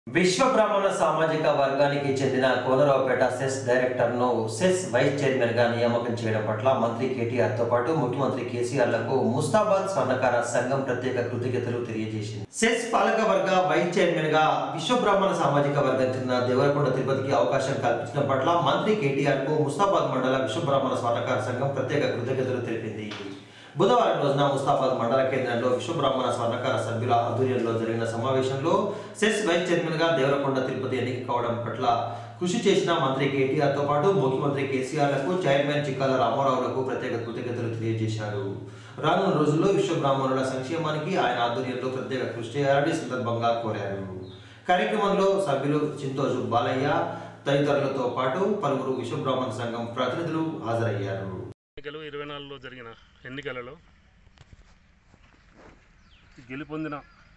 విశ్వ బ్రాహ్మణ సామాజిక వర్గానికి చెందిన కోనరావుపేట సెస్ డైరెక్టర్ ను సెస్ వైస్ చైర్మన్ గా నియామకం చేయడం పట్ల మంత్రి కేటీఆర్ తో పాటు ముఖ్యమంత్రి కేసీఆర్ లకు ముస్తాబాద్ స్వర్ణకార సంఘం ప్రత్యేక కృతజ్ఞతలు తెలియజేసింది సెస్ పాలక వర్గ వైస్ చైర్మన్ గా విశ్వ బ్రాహ్మణ సామాజిక వర్గం చెందిన దేవరకొండ తిరుపతికి అవకాశం కల్పించడం పట్ల మంత్రి కేటీఆర్ కు ముస్తాబాద్ మండల విశ్వ బ్రాహ్మణ స్వర్ణకార సంఘం ప్రత్యేక కృతజ్ఞతలు తెలిపింది బుధవారం రోజున ముస్తాబాద్ మండల కేంద్రంలో విశ్వ బ్రాహ్మణ స్వర్ణకార సభ్యుల ఆధ్వర్యంలో జరిగిన సమావేశంలో సెస్ వైస్ చైర్మన్ గా దేవరకొండ తిరుపతి ఎన్నిక కావడం పట్ల కృషి చేసిన మంత్రి కేటీఆర్ తో పాటు ముఖ్యమంత్రి కేసీఆర్ లకు చైర్మన్ చిక్కాల రామారావులకు ప్రత్యేక కృతజ్ఞతలు తెలియజేశారు రానున్న రోజుల్లో విశ్వ బ్రాహ్మణుల సంక్షేమానికి ఆయన ఆధ్వర్యంలో ప్రత్యేక కృషి చేయాలని ఈ సందర్భంగా కోరారు కార్యక్రమంలో సభ్యులు చింతోజు బాలయ్య తదితరులతో పాటు పలువురు విశ్వ బ్రాహ్మణ సంఘం ప్రతినిధులు హాజరయ్యారు ఎన్నికలు ఇరవై నాలుగులో జరిగిన ఎన్నికలలో గెలుపొందిన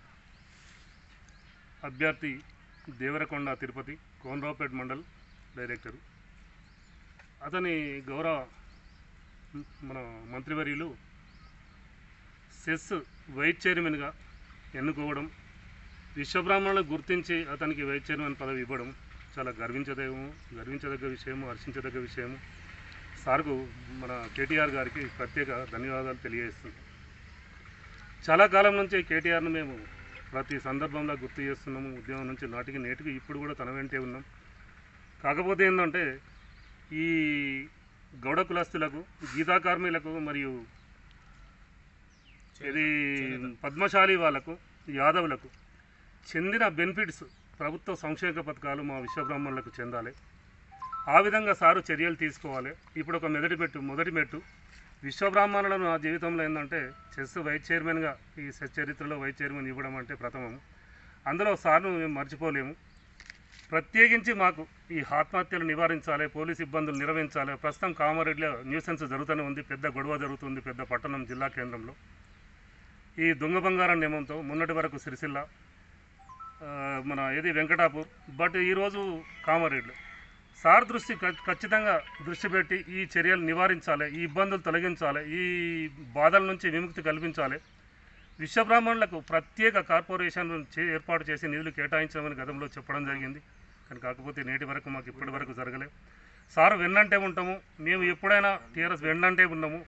అభ్యర్థి దేవరకొండ తిరుపతి కోనరావుపేట మండల్ డైరెక్టరు అతని గౌరవ మన మంత్రివర్యులు సెస్ వైస్ చైర్మన్గా ఎన్నుకోవడం విశ్వబ్రాహ్మణులను గుర్తించి అతనికి వైస్ చైర్మన్ పదవి ఇవ్వడం చాలా గర్వించదగము గర్వించదగ్గ విషయము హర్షించదగ్గ విషయము సార్కు మన కేటీఆర్ గారికి ప్రత్యేక ధన్యవాదాలు తెలియజేస్తుంది చాలా కాలం నుంచి కేటీఆర్ను మేము ప్రతి సందర్భంలో గుర్తు చేస్తున్నాము ఉద్యమం నుంచి నాటికి నేటికి ఇప్పుడు కూడా తన వెంటే ఉన్నాం కాకపోతే ఏంటంటే ఈ గౌడ కులస్తులకు గీతా కార్మికులకు మరియు ఇది పద్మశాలి వాళ్ళకు యాదవులకు చెందిన బెనిఫిట్స్ ప్రభుత్వ సంక్షేమ పథకాలు మా విశ్వబ్రాహ్మణులకు చెందాలి ఆ విధంగా సారు చర్యలు తీసుకోవాలి ఇప్పుడు ఒక మొదటి పెట్టు మొదటి మెట్టు విశ్వబ్రాహ్మణులను నా జీవితంలో ఏంటంటే చెస్ వైస్ చైర్మన్గా ఈ చెస్ చరిత్రలో వైస్ చైర్మన్ ఇవ్వడం అంటే ప్రథమం అందులో సార్ను మేము మర్చిపోలేము ప్రత్యేకించి మాకు ఈ ఆత్మహత్యలు నివారించాలి పోలీస్ ఇబ్బందులు నిర్వహించాలి ప్రస్తుతం కామారెడ్డిలో న్యూసెన్స్ జరుగుతూనే ఉంది పెద్ద గొడవ జరుగుతుంది పెద్ద పట్టణం జిల్లా కేంద్రంలో ఈ దొంగ బంగారం నియమంతో మొన్నటి వరకు సిరిసిల్ల ఆ, మన ఏది వెంకటాపూర్ బట్ ఈరోజు కామారెడ్డిలో సార్ దృష్టి ఖ- ఖచ్చితంగా దృష్టి పెట్టి ఈ చర్యలు నివారించాలి ఈ ఇబ్బందులు తొలగించాలి ఈ బాధల నుంచి విముక్తి కల్పించాలి విశ్వబ్రాహ్మణులకు ప్రత్యేక కార్పొరేషన్ చే- ఏర్పాటు చేసి నిధులు కేటాయించమని గతంలో చెప్పడం జరిగింది కానీ కాకపోతే నేటి వరకు మాకు ఇప్పటి వరకు జరగలేదు సార్ వెన్నంటే ఉంటాము మేము ఎప్పుడైనా టీఆర్ఎస్ వెన్నంటే ఉన్నాము